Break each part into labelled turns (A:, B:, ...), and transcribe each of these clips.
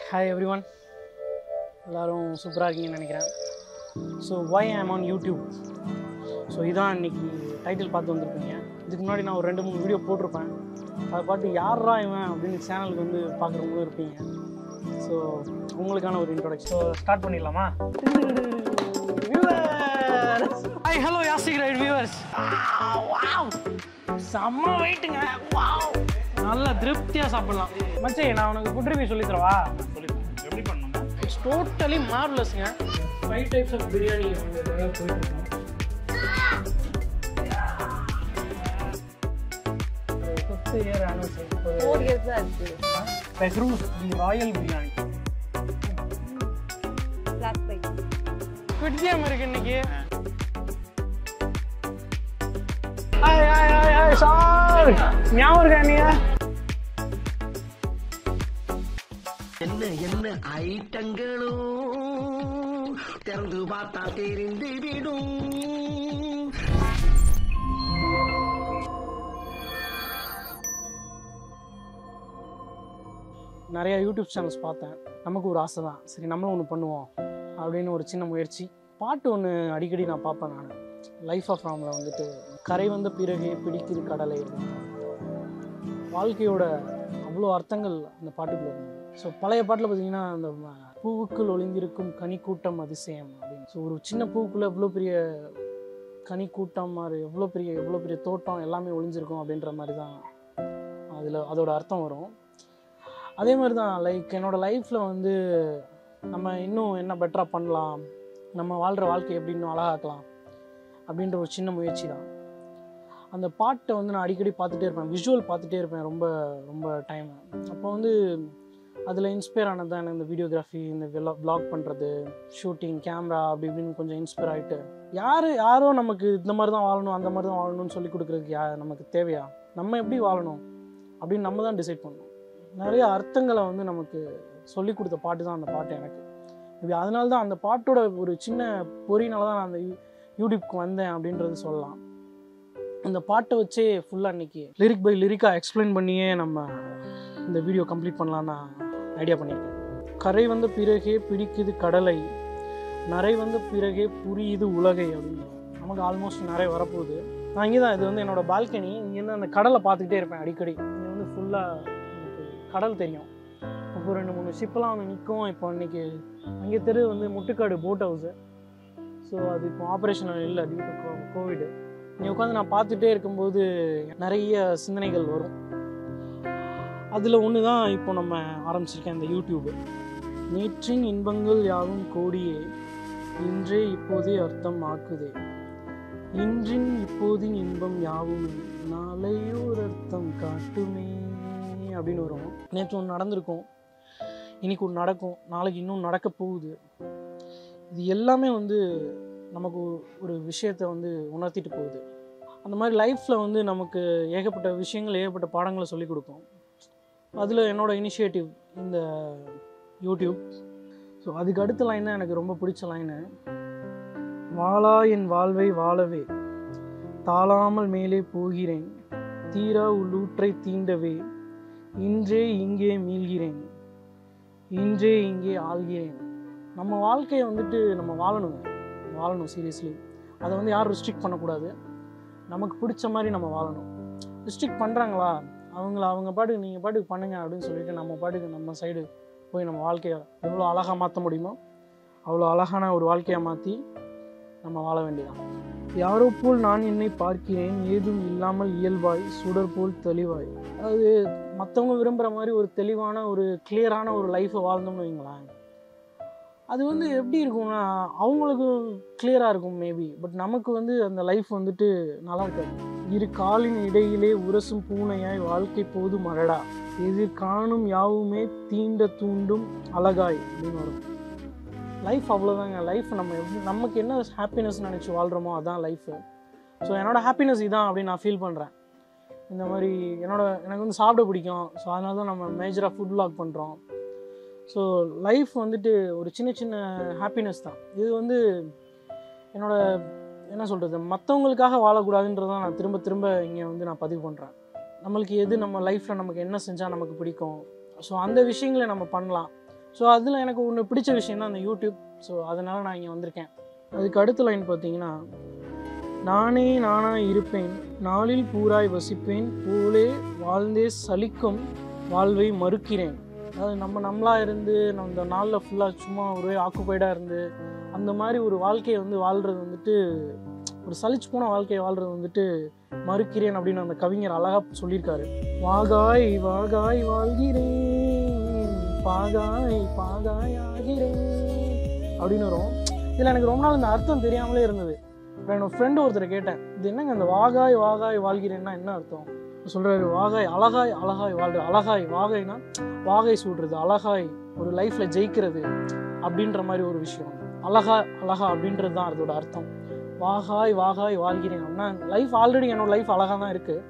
A: hi every one எல்லோரும் சூப்பராக இருக்கீங்கன்னு நினைக்கிறேன் so why I'm on YouTube so இதான் இன்னைக்கு டைட்டில் பார்த்து வந்திருப்பீங்க இதுக்கு முன்னாடி நான் ஒரு ரெண்டு மூணு வீடியோ போட்டிருப்பேன் அதை பார்த்து யாரா இவன் அப்படின்னு சேனலுக்கு வந்து பார்க்குறவங்களும் இருப்பீங்க ஸோ உங்களுக்கான ஒரு இன்ட்ரோடக்ஷன் ஸோ ஸ்டார்ட் பண்ணிடலாமா ஹாய் ஹலோ யாசிக் ரைட் வியூவர்ஸ் வாவ் செம்ம வெயிட்டுங்க வாவ் நல்லா திருப்தியாக சாப்பிடலாம் மச்சே நான் உனக்கு ஃபுட் ரிவ்யூ சொல்லி தரவா
B: எப்படி பண்ணணும்
A: இட்ஸ் டோட்டலி மார்வலஸ்ங்க ஃபைவ் டைப்ஸ் ஆஃப் பிரியாணி போயிட்டு இருக்கோம் fifth year anniversary
C: four years தான் இருக்கு
A: Behrouz the royal biryani
C: black bike
A: good game இருக்கு இன்னைக்கு hi hi hi hi sir ஞாபகம் இருக்கா நீ
D: என்ன என்ன ஐட்டங்களும் திறந்து பார்த்தா தெரிந்து விடும்
A: நிறைய யூடியூப் சேனல்ஸ் பார்த்தேன் நமக்கு ஒரு ஆசை தான் சரி நம்மளும் ஒன்று பண்ணுவோம் அப்படின்னு ஒரு சின்ன முயற்சி பாட்டு ஒன்று அடிக்கடி நான் பார்ப்பேன் நான் லைஃப் ஆஃப் ராமில் வந்துட்டு கரை வந்த பிறகே பிடிக்குது கடலை வாழ்க்கையோட அவ்வளோ அர்த்தங்கள் அந்த பாட்டுக்குள்ள இருந்தது ஸோ பழைய பாட்டில் பார்த்தீங்கன்னா அந்த ம- பூவுக்குள் ஒளிந்திருக்கும் கனி கூட்டம் அதிசயம் அப்படின்னு ஸோ ஒரு சின்ன பூவுக்குள்ளே எவ்வளோ பெரிய கனி கூட்டம் மாதிரி எவ்வளோ பெரிய எவ்வளோ பெரிய தோட்டம் எல்லாமே ஒளிஞ்சிருக்கும் அப்படின்ற மாதிரி தான் அதில் அதோட அர்த்தம் வரும் அதே மாதிரி தான் லைக் என்னோடய லைஃப்பில் வந்து நம்ம இன்னும் என்ன பெட்டராக பண்ணலாம் நம்ம வாழ்கிற வாழ்க்கை எப்படி இன்னும் அழகாக்கலாம் அப்படின்ற ஒரு சின்ன முயற்சி தான் அந்த பாட்டை வந்து நான் அடிக்கடி பார்த்துட்டே இருப்பேன் விஷுவல் பார்த்துட்டே இருப்பேன் ரொம்ப ரொம்ப டைம் அப்போ வந்து அதில் இன்ஸ்பயர் ஆனது தான் எனக்கு இந்த வீடியோகிராஃபி இந்த vlog பண்ணுறது ஷூட்டிங் கேமரா அப்படி இப்படின்னு கொஞ்சம் இன்ஸ்பயர் ஆகிட்டு யார் யாரோ நமக்கு இந்த மாதிரி தான் வாழணும் அந்த மாதிரி தான் வாழணும்னு சொல்லி கொடுக்குறதுக்கு யா நமக்கு தேவையா நம்ம எப்படி வாழணும் அப்படின்னு நம்ம தான் டிசைட் பண்ணணும் நிறைய அர்த்தங்களை வந்து நமக்கு சொல்லி கொடுத்த பாட்டு தான் அந்த பாட்டு எனக்கு இப்படி அதனால தான் அந்த பாட்டோட ஒரு சின்ன பொறினால தான் நான் அந்த யூ- யூடியூப்க்கு வந்தேன் அப்படின்றது சொல்லலாம் அந்த பாட்டை வச்சே ஃபுல்லாக இன்னைக்கு லிரிக் பை லிரிக்காக எக்ஸ்பிளைன் பண்ணியே நம்ம இந்த வீடியோ கம்ப்ளீட் பண்ணலான்னு நான் ஐடியா பண்ணியிருக்கேன் கரை வந்த பிறகே பிடிக்குது கடலை நரை வந்த பிறகே புரியுது உலகை அப்படின்னு நமக்கு ஆல்மோஸ்ட் நிறைய வரப்போகுது நான் இங்கே தான் இது வந்து என்னோட பால்கனி இங்கேருந்து அந்த கடலை பார்த்துக்கிட்டே இருப்பேன் அடிக்கடி இங்கே வந்து ஃபுல்லாக எனக்கு கடல் தெரியும் இப்போ ரெண்டு மூணு ஷிப்பெல்லாம் வந்து நிற்கும் இப்போ இன்னைக்கு அங்கே தெரு வந்து முட்டுக்காடு போட் ஹவுஸு ஸோ அது இப்போ ஆப்ரேஷன் இல்லை டியூ டு கோவிடு இங்கே உட்காந்து நான் பார்த்துட்டே இருக்கும்போது நிறைய சிந்தனைகள் வரும் அதில் ஒன்று தான் இப்போ நம்ம ஆரம்பிச்சிருக்கேன் இந்த யூடியூபு நேற்றின் இன்பங்கள் யாவும் கோடியே இன்றே இப்போதே அர்த்தம் ஆக்குதே இன்றின் இப்போதின் இன்பம் யாவுமே நாளையோர் அர்த்தம் காட்டுமே அப்படின்னு வரும் நேற்று ஒன்று நடந்திருக்கும் இன்னைக்கு ஒன்று நடக்கும் நாளைக்கு இன்னும் நடக்க போகுது இது எல்லாமே வந்து நமக்கு ஒரு- ஒரு விஷயத்தை வந்து உணர்த்திட்டு போகுது அந்த மாதிரி லைஃப்பில் வந்து நமக்கு ஏகப்பட்ட விஷயங்கள் ஏகப்பட்ட பாடங்களை சொல்லிக் கொடுக்கும் அதில் என்னோட இனிஷியேட்டிவ் இந்த யூடியூப் ஸோ அதுக்கு அடுத்த லைன் தான் எனக்கு ரொம்ப பிடிச்ச லைனு வாழா என் வாழ்வை வாழவே தாழாமல் மேலே போகிறேன் தீரா உள்ளூற்றை தீண்டவே இன்றே இங்கே மீள்கிறேன் இன்றே இங்கே ஆள்கிறேன் நம்ம வாழ்க்கையை வந்துட்டு நம்ம வாழணுங்க வாழணும் சீரியஸ்லி அதை வந்து யாரும் ரெஸ்ட்ரிக்ட் பண்ணக்கூடாது நமக்கு பிடிச்ச மாதிரி நம்ம வாழணும் ரெஸ்ட்ரிக்ட் பண்ணுறாங்களா அவங்கள அவங்க பாட்டுக்கு நீங்கள் பாட்டுக்கு பண்ணுங்க அப்படின்னு சொல்லிட்டு நம்ம பாட்டுக்கு நம்ம சைடு போய் நம்ம வாழ்க்கையை எவ்வளோ அழகாக மாற்ற முடியுமோ அவ்வளோ அழகான ஒரு வாழ்க்கையை மாற்றி நம்ம வாழ வேண்டியதான் யாரோ போல் நான் என்னை பார்க்கிறேன் ஏதும் இல்லாமல் இயல்பாய் சுடர் போல் தெளிவாய் அதாவது மற்றவங்க விரும்புகிற மாதிரி ஒரு தெளிவான ஒரு கிளியரான ஒரு லைஃப்பை வாழ்ந்தோம்னு வைங்களேன் அது வந்து எப்படி இருக்கும்னா அவங்களுக்கு கிளியராக இருக்கும் மேபி பட் நமக்கு வந்து அந்த லைஃப் வந்துட்டு நல்லா இருக்காது இரு காலின் இடையிலே உரசும் பூனையாய் வாழ்க்கை போது மழடா எதிர் காணும் யாவுமே தீண்ட தூண்டும் அழகாய் அப்படின்னு வரும் லைஃப் அவ்வளோதாங்க லைஃப் நம்ம எப்படி நமக்கு என்ன ஹாப்பினஸ் நினச்சி வாழ்கிறோமோ அதான் லைஃபு ஸோ என்னோட ஹாப்பினஸ் இதான் அப்படின்னு நான் ஃபீல் பண்ணுறேன் இந்த மாதிரி என்னோட எனக்கு வந்து சாப்பிட பிடிக்கும் ஸோ அதனால தான் நம்ம மேஜராக ஃபுட் vlog பண்ணுறோம் ஸோ லைஃப் வந்துட்டு ஒரு சின்ன சின்ன ஹாப்பினஸ் தான் இது வந்து என்னோட என்ன சொல்கிறது மற்றவங்களுக்காக வாழக்கூடாதுன்றதான் நான் திரும்ப திரும்ப இங்கே வந்து நான் பதிவு பண்ணுறேன் நம்மளுக்கு எது நம்ம லைஃப்பில் நமக்கு என்ன செஞ்சால் நமக்கு பிடிக்கும் ஸோ அந்த விஷயங்களை நம்ம பண்ணலாம் ஸோ அதில் எனக்கு ஒன்று பிடிச்ச விஷயம் தான் அந்த யூடியூப் ஸோ அதனால் நான் இங்கே வந்திருக்கேன் அதுக்கு அடுத்த லைன் பார்த்தீங்கன்னா நானே நானாய் இருப்பேன் நாளில் பூராய் வசிப்பேன் போலே வாழ்ந்தே சலிக்கும் வாழ்வை மறுக்கிறேன் அதாவது நம்ம நம்மளா இருந்து நம்ம இந்த நாளில் ஃபுல்லாக சும்மா ஒரே ஆக்குப்பைடாக இருந்து அந்த மாதிரி ஒரு வாழ்க்கையை வந்து வாழ்கிறது வந்துட்டு ஒரு சலிச்சு போன வாழ்க்கையை வாழ்கிறது வந்துட்டு மறுக்கிறேன் அப்படின்னு அந்த கவிஞர் அழகாக சொல்லியிருக்காரு வாகாய் வாகாய் வாழ்கிறேன் பாகாய் பாகாய் ஆகிறேன் அப்படின்னு வரும் இதில் எனக்கு ரொம்ப நாள் இந்த அர்த்தம் தெரியாமலே இருந்தது அப்புறம் என்னோட ஃப்ரெண்டு ஒருத்தர் கேட்டேன் இது என்னங்க அந்த வாகாய் வாகாய் வாழ்கிறேன்னா என்ன அர்த்தம் சொல்கிறாரு வாகாய் அழகாய் அழகாய் வாழ்றது அழகாய் வாகைனா வாகை சூடுறது அழகாய் ஒரு லைஃப்பில் ஜெயிக்கிறது அப்படின்ற மாதிரி ஒரு விஷயம் அழகா அழகா அப்படின்றது தான் அதோட அர்த்தம் வாகாய் வாகாய் வாழ்கிறேன் அப்படின்னா லைஃப் ஆல்ரெடி என்னோட லைஃப் அழகாக தான் இருக்குது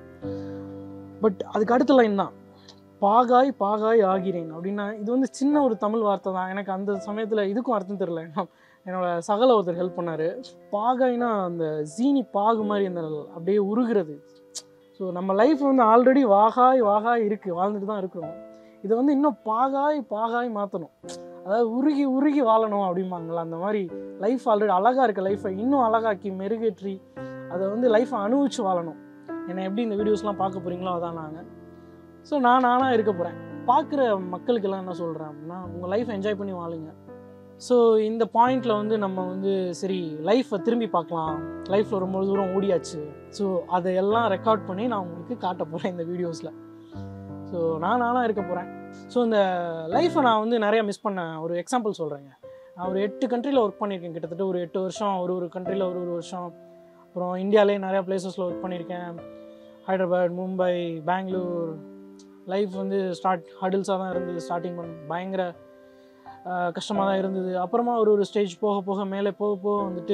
A: பட் அதுக்கு அடுத்த லைன் தான் பாகாய் பாகாய் ஆகிறேன் அப்படின்னா இது வந்து சின்ன ஒரு தமிழ் வார்த்தை தான் எனக்கு அந்த சமயத்தில் இதுக்கும் அர்த்தம் தெரில என்னோட சகல ஒருத்தர் ஹெல்ப் பண்ணார் பாகாய்னா அந்த ஜீனி பாகு மாதிரி அந்த அப்படியே உருகிறது ஸோ நம்ம லைஃப் வந்து ஆல்ரெடி வாகாய் வாகாய் இருக்குது வாழ்ந்துட்டு தான் இருக்கிறோம் இதை வந்து இன்னும் பாகாய் பாகாய் மாற்றணும் அதாவது உருகி உருகி வாழணும் அப்படிம்பாங்களா அந்த மாதிரி லைஃப் ஆல்ரெடி அழகாக இருக்க லைஃப்பை இன்னும் அழகாக்கி மெருகேற்றி அதை வந்து லைஃப்பை அனுபவிச்சு வாழணும் என்னை எப்படி இந்த வீடியோஸ்லாம் பார்க்க போகிறீங்களோ அதான் நாங்கள் ஸோ நான் நானாக இருக்க போகிறேன் பார்க்குற மக்களுக்கெல்லாம் என்ன சொல்கிறேன் அப்படின்னா உங்கள் லைஃப் என்ஜாய் பண்ணி வாழுங்க ஸோ இந்த பாயிண்டில் வந்து நம்ம வந்து சரி லைஃப்பை திரும்பி பார்க்கலாம் லைஃப்பில் ரொம்ப தூரம் ஓடியாச்சு ஸோ அதையெல்லாம் ரெக்கார்ட் பண்ணி நான் உங்களுக்கு காட்ட போகிறேன் இந்த வீடியோஸில் ஸோ நான் நானாக இருக்க போகிறேன் ஸோ இந்த லைஃப்பை நான் வந்து நிறையா மிஸ் பண்ண ஒரு எக்ஸாம்பிள் சொல்கிறேங்க நான் ஒரு எட்டு கண்ட்ரியில் ஒர்க் பண்ணியிருக்கேன் கிட்டத்தட்ட ஒரு எட்டு வருஷம் ஒரு ஒரு கண்ட்ரியில் ஒரு ஒரு வருஷம் அப்புறம் இந்தியாவிலே நிறையா பிளேசஸில் ஒர்க் பண்ணியிருக்கேன் ஹைதராபாத் மும்பை பெங்களூர் லைஃப் வந்து ஸ்டார்ட் ஹடில்ஸாக தான் இருந்தது ஸ்டார்டிங் பண்ண பயங்கர கஷ்டமாக தான் இருந்தது அப்புறமா ஒரு ஒரு ஸ்டேஜ் போக போக மேலே போக போக வந்துட்டு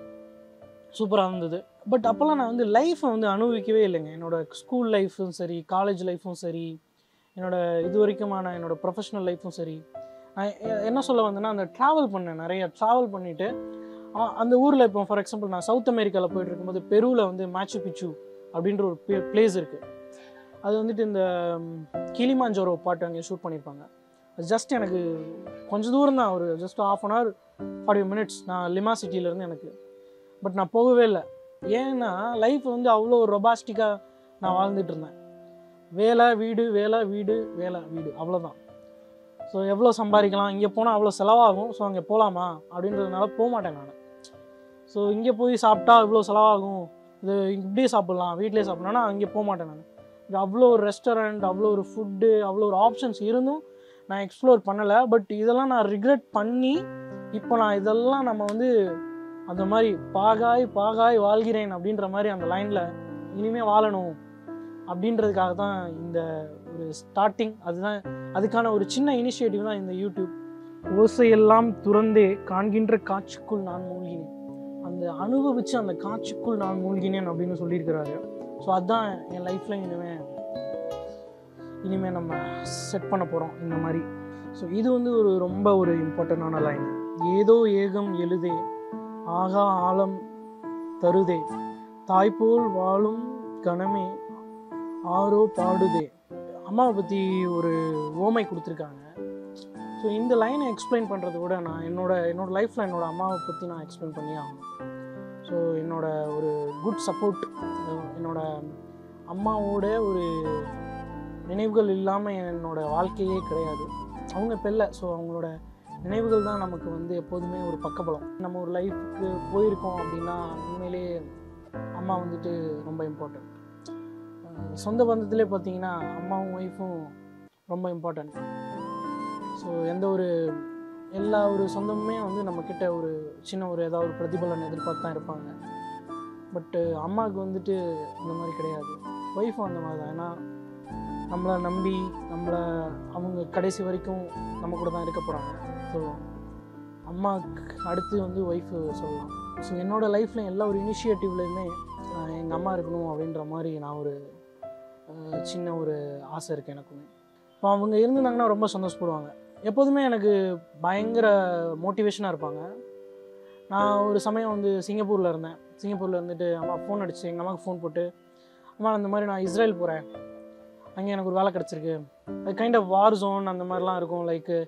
A: சூப்பராக இருந்தது பட் அப்போல்லாம் நான் வந்து லைஃப்பை வந்து அனுபவிக்கவே இல்லைங்க என்னோடய ஸ்கூல் லைஃப்பும் சரி காலேஜ் லைஃப்பும் சரி என்னோடய இது வரைக்குமான என்னோடய ப்ரொஃபஷ்னல் லைஃப்பும் சரி நான் எ- என்ன சொல்ல வந்தேன்னா அந்த ட்ராவல் பண்ணேன் நிறைய ட்ராவல் பண்ணிவிட்டு அந்த ஊரில் இப்போ ஃபார் எக்ஸாம்பிள் நான் சவுத் அமெரிக்காவில் போயிட்டு இருக்கும்போது பெருவில் வந்து மேச்சு பிச்சு அப்படின்ற ஒரு பிளேஸ் இருக்குது அது வந்துட்டு இந்த கிளிமாஞ்சோரோ பாட்டு அங்கே ஷூட் பண்ணியிருப்பாங்க அது ஜஸ்ட் எனக்கு கொஞ்சம் தூரம் தான் ஒரு just half an hour forty minutes நான் லிமா சிட்டியிலேருந்து எனக்கு பட் நான் போகவே இல்லை ஏன்னா லைஃப் வந்து அவ்வளோ ரொபாஸ்டிக்காக நான் வாழ்ந்துட்டு இருந்தேன் வேலை வீடு வேலை வீடு வேலை வீடு அவ்வளோதான் ஸோ எவ்வளோ சம்பாதிக்கலாம் இங்கே போனால் அவ்வளோ செலவாகும் ஸோ அங்கே போகலாமா அப்படின்றதுனால போக மாட்டேன் நான் ஸோ இங்கே போய் சாப்பிட்டா இவ்வளோ செலவாகும் இது இப்படியே சாப்பிட்லாம் வீட்டிலே சாப்பிட்லான்னா அங்கே போக மாட்டேன் நான் இது அவ்வளோ ஒரு ரெஸ்டாரண்ட் அவ்வளோ ஒரு ஃபுட்டு அவ்வளோ ஒரு ஆப்ஷன்ஸ் இருந்தும் நான் எக்ஸ்ப்ளோர் பண்ணலை பட் இதெல்லாம் நான் ரிக்ரெட் பண்ணி இப்போ நான் இதெல்லாம் நம்ம வந்து அந்த மாதிரி பாகாய் பாகாய் வாழ்கிறேன் அப்படின்ற மாதிரி அந்த லைனில் இனிமேல் வாழணும் அப்படின்றதுக்காக தான் இந்த ஒரு ஸ்டார்டிங் அதுதான் அதுக்கான ஒரு சின்ன இனிஷியேட்டிவ் தான் இந்த யூடியூப் ஓசையெல்லாம் துறந்தே காண்கின்ற காட்சிக்குள் நான் மூழ்கினேன் அந்த அனுபவித்து அந்த காட்சிக்குள் நான் மூழ்கினேன் அப்படின்னு சொல்லியிருக்கிறாரு ஸோ அதுதான் என் லைஃப்பில் இனிமேல் இனிமேல் நம்ம செட் பண்ண போகிறோம் இந்த மாதிரி ஸோ இது வந்து ஒரு ரொம்ப ஒரு இம்பார்ட்டண்டான லைன் ஏதோ ஏகம் எழுதே ஆகா ஆழம் தருதே தாய்போல் வாழும் கணமே ஆரோ பாடுதே அம்மாவை பற்றி ஒரு ஓமை கொடுத்துருக்காங்க ஸோ இந்த லைனை எக்ஸ்பிளைன் பண்ணுறத விட நான் என்னோட என்னோட லைஃப்பில் என்னோட அம்மாவை பற்றி நான் எக்ஸ்பிளைன் பண்ணி ஆகணும் ஸோ என்னோட ஒரு குட் சப்போர்ட் என்னோட அம்மாவோட ஒரு நினைவுகள் இல்லாமல் என்னோட வாழ்க்கையே கிடையாது அவங்க பெல்ல ஸோ அவங்களோட நினைவுகள் தான் நமக்கு வந்து எப்போதுமே ஒரு பக்கபலம் நம்ம ஒரு லைஃப்க்கு போயிருக்கோம் அப்படின்னா உண்மையிலேயே அம்மா வந்துட்டு ரொம்ப இம்பார்ட்டண்ட் சொந்த பந்தத்திலே பார்த்தீங்கன்னா அம்மாவும் ஒய்ஃபும் ரொம்ப இம்பார்ட்டண்ட் ஸோ எந்த ஒரு எல்லா ஒரு சொந்தமுமே வந்து நம்மக்கிட்ட ஒரு சின்ன ஒரு ஏதாவது ஒரு பிரதிபலன் எதிர்பார்த்து தான் இருப்பாங்க பட்டு அம்மாவுக்கு வந்துட்டு இந்த மாதிரி கிடையாது ஒய்ஃபும் அந்த மாதிரி தான் ஏன்னா நம்மளை நம்பி நம்மளை அவங்க கடைசி வரைக்கும் நம்ம கூட தான் இருக்க போகிறாங்க ஸோ அம்மாவுக்கு அடுத்து வந்து ஒய்ஃபு சொல்லலாம் ஸோ என்னோடய லைஃப்பில் எல்லா ஒரு இனிஷியேட்டிவ்லையுமே எங்கள் அம்மா இருக்கணும் அப்படின்ற மாதிரி நான் ஒரு அஹ், சின்ன ஒரு ஆசை இருக்குது எனக்குமே இப்போ அவங்க இருந்தாங்கன்னா ரொம்ப சந்தோஷப்படுவாங்க எப்போதுமே எனக்கு பயங்கர மோட்டிவேஷனாக இருப்பாங்க நான் ஒரு சமயம் வந்து சிங்கப்பூரில் இருந்தேன் சிங்கப்பூரில் இருந்துட்டு அம்மா ஃபோன் அடிச்சு எங்கள் அம்மாவுக்கு ஃபோன் போட்டு அம்மா அந்த மாதிரி நான் இஸ்ரேல் போகிறேன் அங்கே எனக்கு ஒரு வேலை கிடச்சிருக்கு அது கைண்ட் ஆஃப் வார் ஜோன் அந்த மாதிரிலாம் இருக்கும் லைக்கு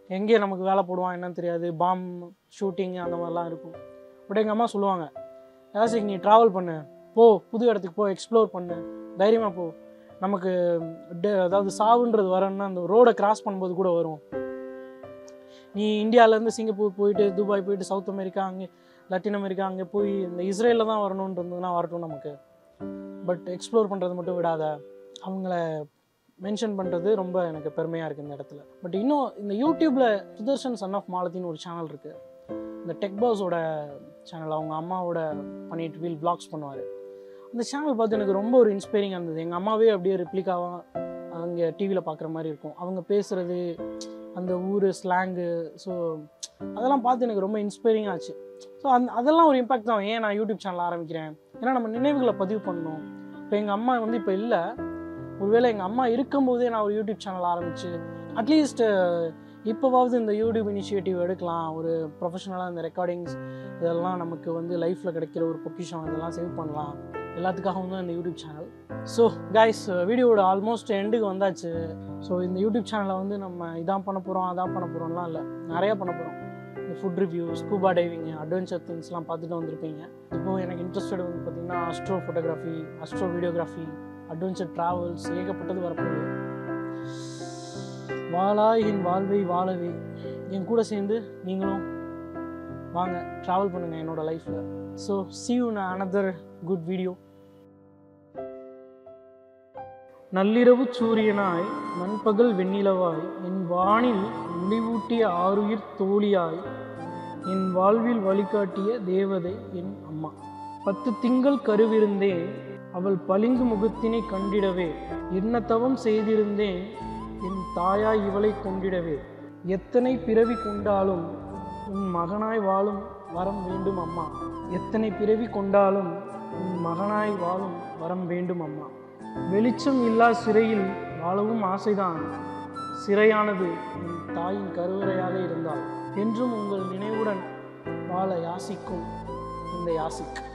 A: எங்கே நமக்கு வேலை போடுவான் என்னன்னு தெரியாது பாம் ஷூட்டிங் அந்த மாதிரிலாம் இருக்கும் பட் எங்கள் அம்மா சொல்லுவாங்க யாசிக் நீ ட்ராவல் பண்ணு போ புது இடத்துக்கு போ எக்ஸ்ப்ளோர் பண்ணு தைரியமாக போ நமக்கு டே- அதாவது சாவுன்றது வரணும்னா அந்த ரோடை கிராஸ் பண்ணும்போது கூட வரும் நீ இந்தியாவிலேருந்து சிங்கப்பூர் போயிட்டு துபாய் போயிட்டு சவுத் அமெரிக்கா அங்கே லத்தீன் அமெரிக்கா அங்கே போய் இந்த இஸ்ரேலில் தான் வரணுன்றதுனா வரட்டும் நமக்கு பட் எக்ஸ்ப்ளோர் பண்ணுறது மட்டும் விடாத அவங்கள மென்ஷன் பண்ணுறது ரொம்ப எனக்கு பெருமையாக இருக்குது இந்த இடத்துல பட் இன்னும் இந்த யூடியூப்பில் சுதர்ஷன் சன் ஆஃப் மாலத்தின்னு ஒரு சேனல் இருக்குது இந்த டெக் பாஸோட சேனல் அவங்க அம்மாவோட பண்ணிட்டு வீல் vlogs பண்ணுவார் அந்த சேனல் பார்த்து எனக்கு ரொம்ப ஒரு இன்ஸ்பைரிங்காக இருந்தது எங்கள் அம்மாவே அப்படியே ரிப்ளிகாவாக அங்கே டிவியில் பார்க்குற மாதிரி இருக்கும் அவங்க பேசுகிறது அந்த ஊர் ஸ்லாங்கு ஸோ அதெல்லாம் பார்த்து எனக்கு ரொம்ப இன்ஸ்பைரிங் ஆச்சு ஸோ அந்த அதெல்லாம் ஒரு இம்பாக்ட் தான் ஏன் நான் யூடியூப் சேனல் ஆரம்பிக்கிறேன் ஏன்னா நம்ம நினைவுகளை பதிவு பண்ணணும் இப்போ எங்கள் அம்மா வந்து இப்போ இல்லை ஒருவேளை எங்கள் அம்மா இருக்கும்போதே நான் ஒரு யூடியூப் சேனல் ஆரம்பிச்சு அட்லீஸ்ட் இப்போவாவது இந்த யூடியூப் இனிஷியேட்டிவ் எடுக்கலாம் ஒரு ப்ரொஃபஷனலாக இந்த ரெக்கார்டிங்ஸ் இதெல்லாம் நமக்கு வந்து லைஃப்பில் கிடைக்கிற ஒரு பொக்கிஷம் இதெல்லாம் சேவ் பண்ணலாம் எல்லாத்துக்காகவும் தான் இந்த யூடியூப் சேனல் ஸோ கைஸ் வீடியோவோட ஆல்மோஸ்ட் எண்டுக்கு வந்தாச்சு ஸோ இந்த யூடியூப் சேனலை வந்து நம்ம இதான் பண்ண போகிறோம் அதான் பண்ண போகிறோம்லாம் இல்லை நிறையா பண்ண போகிறோம் இந்த food review scuba diving adventure திங்ஸ்லாம் பார்த்துட்டு வந்திருப்பீங்க இப்போ எனக்கு இன்ட்ரெஸ்டட் வந்து பார்த்தீங்கன்னா astro photography astro videography adventure travels ஏகப்பட்டது வரப்போகுது வாழாய் என் வாழ்வை வாழவே என் கூட சேர்ந்து நீங்களும் வாங்க ட்ராவல் பண்ணுங்கள் என்னோட லைஃப்பில் so see you in another good video நள்ளிரவு சூரியனாய் நண்பகல் வெண்ணிலவாய் என் வானில் ஒளிவூட்டிய ஆருயிர் தோழியாய் என் வாழ்வில் வழிகாட்டிய தேவதை என் அம்மா பத்து திங்கள் கருவிருந்தேன் அவள் பளிங்கு முகத்தினை கண்டிடவே என்ன தவம் செய்திருந்தேன் என் தாயாய் இவளை கொண்டிடவே எத்தனை பிறவி கொண்டாலும் உன் மகனாய் வாழும் வரம் வேண்டும் அம்மா எத்தனை பிறவி கொண்டாலும் உன் மகனாய் வாழும் வரம் வேண்டும் அம்மா வெளிச்சம் இல்லா சிறையில் வாழவும் ஆசைதான் சிறையானது என் தாயின் கருவறையாக இருந்தால் என்றும் உங்கள் நினைவுடன் வாழ யாசிக்கும் இந்த யாசிக்